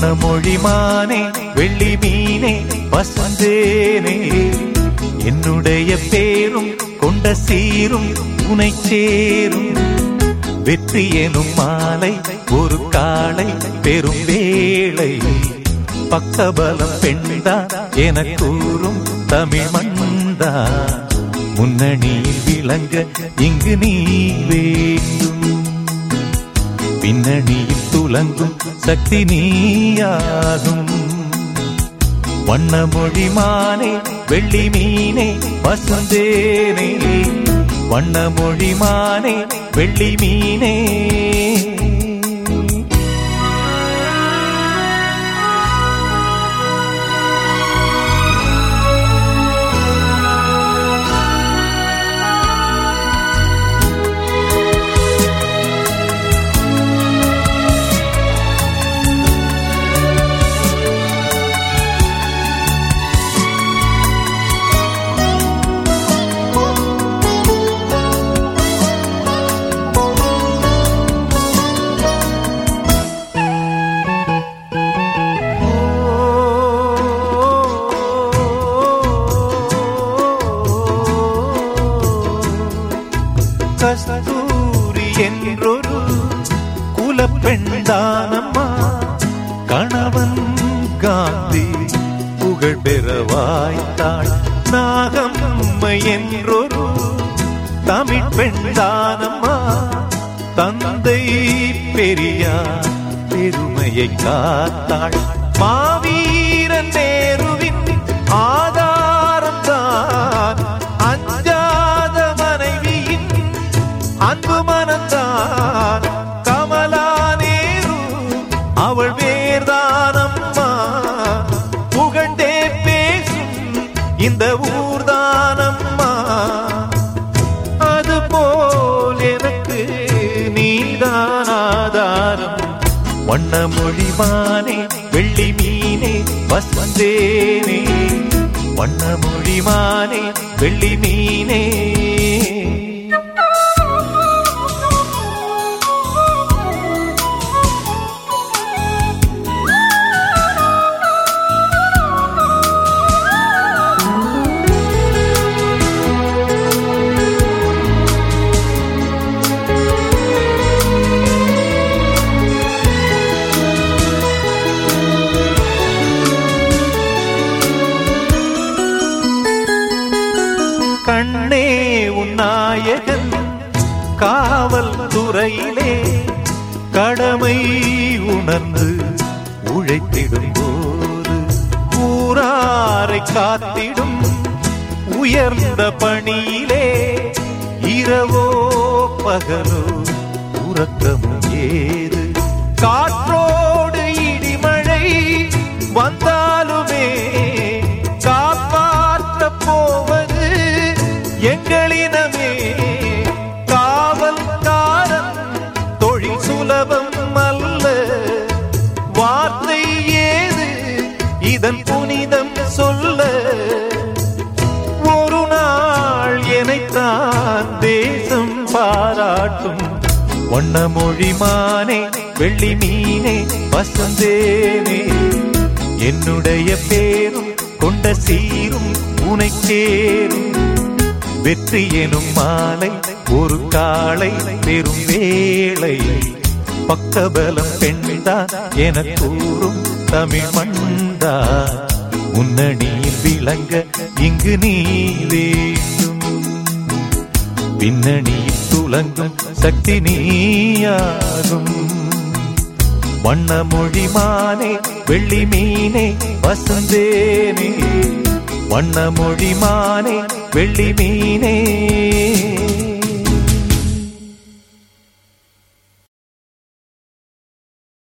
வண்ணமொழிமானே வெள்ளி மீனே வசந்தேனே என்னுடைய பேரும் கொண்ட சீரும் உனை சேரும் வெற்றி எனும் மாலை ஒரு காலை பெரும் வேளை பக்கபலம் பெண்தா என கூறும் தமிழ் மண்தா முன்னணியில் விளங்க இங்கு நீ வேண்டும் பின்னணியில் துலங்கும் சக்தி நீயாகும் வண்ணமொழிமானே வெள்ளி மீனே வசந்தேனே வண்ணமொழிமானே வெள்ளி மீனே கஸ்தூரி என்றொரு குலப்பெண்தானம்மா கணவன் காந்தி புகழ் பெற வாய்த்தாள் நாகம்மை என்றொரு தமிழ் பெண்தானம்மா தந்தை பெரியார் பெருமையை காத்தாள் மாவீரன் நேருவின் ஆதாரம் தான் அஞ்சாத மனைவியின் அன்பு மனந்தான் கமலா நேரு அவள் வேர்தானம்மா புகழ்ந்தே பேசும் இந்த ஊர்தானம்மா அதுபோல் எனக்கு நீதான் ஆதாரம் வண்ணமொழிமானே வெள்ளி மீனே வசந்தேனே வண்ணமொழிமானே வெள்ளி மீனே கண்ணே உன் நாயகன் காவல் துறையிலே கடமை உணர்ந்து உழைத்திடும் போது ஊராரை காத்திடும் உயர்ந்த பணியிலே இரவோ பகலோ உறக்கமும் ஏது காற்றோடு இடிமழை வந்தாலுமே காப்பாற்ற போவது எங்களினமே காவல்காரன் தொழில் சுலபம் அல்ல வார்த்தை ஏது இதன் புனிதம் சொல்ல ஒரு நாள் எனைத்தான் தேசம் பாராட்டும் வண்ணமொழிமானே வெள்ளி மீனே வசந்தேனே என்னுடைய பேரும் கொண்ட சீரும் உனை சேரும் வெற்றி எனும் மாலை ஒரு காலை பெரும் வேளை பக்கபலம் பெண்தா என கூறும் தமிழ் மண்தா முன்னணியில் விளங்க இங்கு நீ வேண்டும் பின்னணியில் துலங்கும் சக்தி நீயாகும் வண்ணமொழிமானே வெள்ளி மீனே வசந்தேனே வண்ணமொழிமானே வெள்ளி மீனே